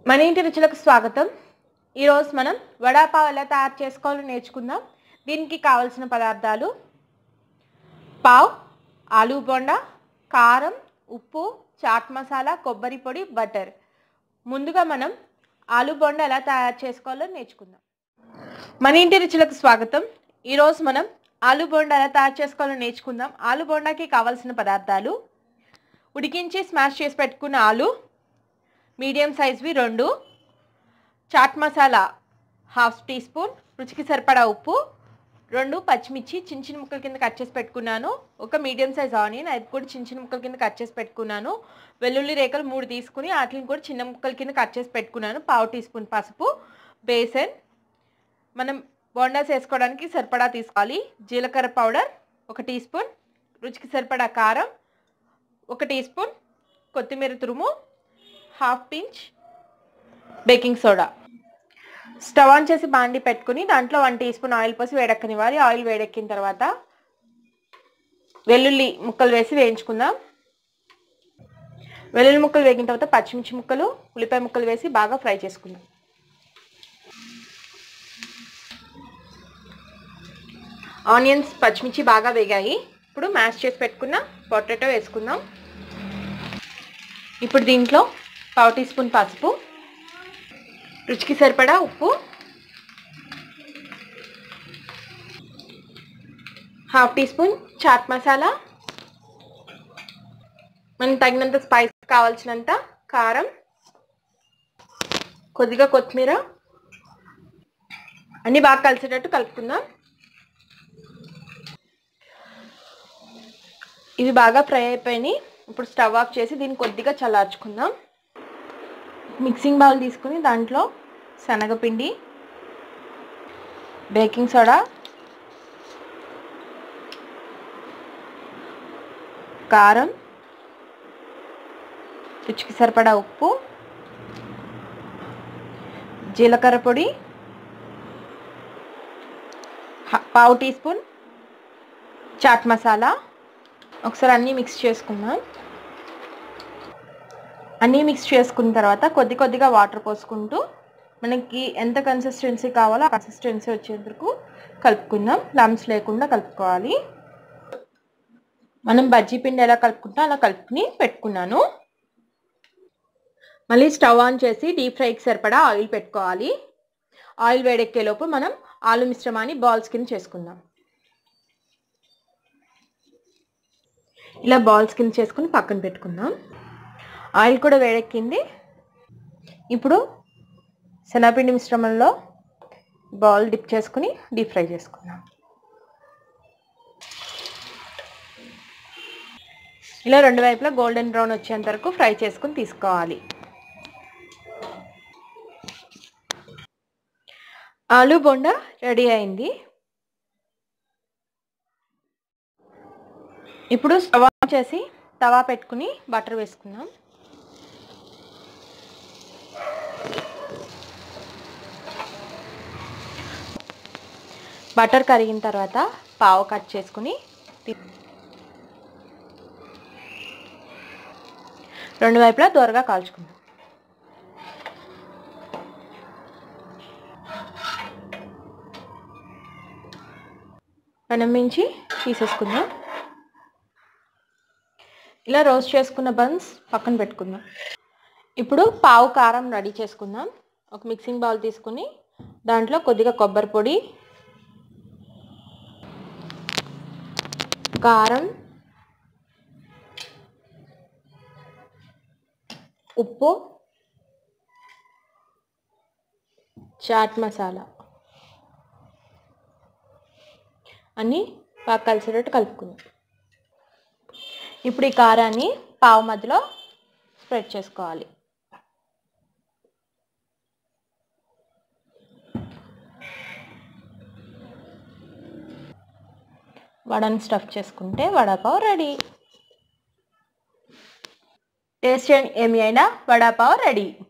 మన ఇంటి రుచులకు స్వాగతం ఈరోజు మనం వడాపావ్ ఎలా తయారు చేసుకోవాలో నేర్చుకుందాం దీనికి కావలసిన పదార్థాలు పావ్ ఆలూ బొండా కారం ఉప్పు చాట్ మసాలా కొబ్బరి పొడి బటర్ ముందుగా మనం ఆలూ బొండా ఎలా తయారు చేసుకోవాలో నేర్చుకుందాం మన ఇంటి రుచులకు స్వాగతం ఈరోజు మనం ఆలూ బోండా ఎలా తయారు చేసుకోవాలో నేర్చుకుందాం ఆలూ బోండాకి కావాల్సిన పదార్థాలు ఉడికించి స్మాష్ చేసి పెట్టుకున్న ఆలు మీడియం సైజ్వి రెండు chaat masala half teaspoon రుచికి సరిపడా ఉప్పు రెండు పచ్చిమిర్చి చిన్న చిన్న ముక్కల కింద కట్ చేసి పెట్టుకున్నాను ఒక మీడియం సైజ్ ఆనియన్ అది కూడా చిన్న చిన్న ముక్కల కింద కట్ చేసి పెట్టుకున్నాను వెల్లుల్లి రేఖలు మూడు తీసుకుని వాటిని కూడా చిన్న ముక్కల కింద కట్ చేసి పెట్టుకున్నాను పావు టీ స్పూన్ పసుపు బేసన్ మనం బోండాస్ వేసుకోవడానికి సరిపడా తీసుకోవాలి జీలకర్ర పౌడర్ ఒక టీ స్పూన్ రుచికి సరిపడా కారం ఒక టీ స్పూన్ కొత్తిమీర తురుము half pinch baking soda stove on చేసి బాండి పెట్టుకుని దాంట్లో వన్ టీ స్పూన్ ఆయిల్ పోసి వేడెక్కనివ్వాలి ఆయిల్ వేడెక్కిన తర్వాత వెల్లుల్లి ముక్కలు వేసి వేయించుకుందాం వెల్లుల్లి ముక్కలు వేగిన తర్వాత పచ్చిమిర్చి ముక్కలు ఉల్లిపాయ ముక్కలు వేసి బాగా ఫ్రై చేసుకుందాం ఆనియన్స్ పచ్చిమిర్చి బాగా వేగాయి ఇప్పుడు మ్యాష్ చేసి పెట్టుకున్న పొటాటో వేసుకుందాం ఇప్పుడు దీంట్లో పావు టీ స్పూన్ పసుపు రుచికి సరిపడా ఉప్పు half teaspoon chaat masala మనకి తగినంత స్పైస్ కావాల్సినంత కారం కొద్దిగా కొత్తిమీర అన్నీ బాగా కలిసేటట్టు కలుపుకుందాం ఇవి బాగా ఫ్రై అయిపోయినాయి ఇప్పుడు స్టవ్ ఆఫ్ చేసి దీన్ని కొద్దిగా చల్లార్చుకుందాం మిక్సింగ్ బౌల్ తీసుకుని దాంట్లో శనగపిండి బేకింగ్ సోడా కారం రుచికి సరిపడా ఉప్పు జీలకర్ర పొడి హ- పావు టీ స్పూన్ చాట్ మసాలా ఒకసారి అన్నీ మిక్స్ చేసుకుందాం అన్నీ మిక్స్ చేసుకున్న తర్వాత కొద్ది కొద్దిగా వాటర్ పోసుకుంటూ మనకి ఎంత కన్సిస్టెన్సీ కావాలో ఆ కన్సిస్టెన్సీ వచ్చేందుకు కలుపుకుందాం లమ్స్ లేకుండా కలుపుకోవాలి మనం బజ్జీ పిండి ఎలా కలుపుకుంటాం అలా కలుపుకుని పెట్టుకున్నాను మళ్ళీ స్టవ్ ఆన్ చేసి డీప్ ఫ్రైకి సరిపడా ఆయిల్ పెట్టుకోవాలి ఆయిల్ వేడెక్కేలోపు మనం ఆలు మిశ్రమాన్ని బాల్స్ కింద చేసుకుందాం ఇలా బాల్స్ కింద చేసుకుని పక్కన పెట్టుకుందాం ఆయిల్ కూడా వేడెక్కింది ఇప్పుడు శనగపిండి మిశ్రమంలో బాల్ డిప్ చేసుకుని డీప్ ఫ్రై చేసుకుందాం ఇలా రెండు వైపులా గోల్డెన్ బ్రౌన్ వచ్చేంత వరకు ఫ్రై చేసుకుని తీసుకోవాలి ఆలు బొండా రెడీ అయింది ఇప్పుడు స్టవ్ ఆన్ చేసి తవా పెట్టుకుని బటర్ వేసుకుందాం బటర్ కరిగిన తర్వాత పావు కట్ చేసుకుని తి- రెండు వైపులా దూరగా కాల్చుకుందాం పెనం మించి తీసేసుకుందాం ఇలా రోస్ట్ చేసుకున్న బన్స్ పక్కన పెట్టుకుందాం ఇప్పుడు పావు కారం రెడీ చేసుకుందాం ఒక మిక్సింగ్ బౌల్ తీసుకుని దాంట్లో కొద్దిగా కొబ్బరి పొడి కారం ఉప్పు చాట్ మసాలా అన్నీ బాగా కలిసేటట్టు కలుపుకుందాం ఇప్పుడు ఈ కారాన్ని పావు మధ్యలో స్ప్రెడ్ చేసుకోవాలి వడని స్టఫ్ చేసుకుంటే వడాపావ్ రెడీ టేస్ట్ ఏమి అయినా వడాపావ్ రెడీ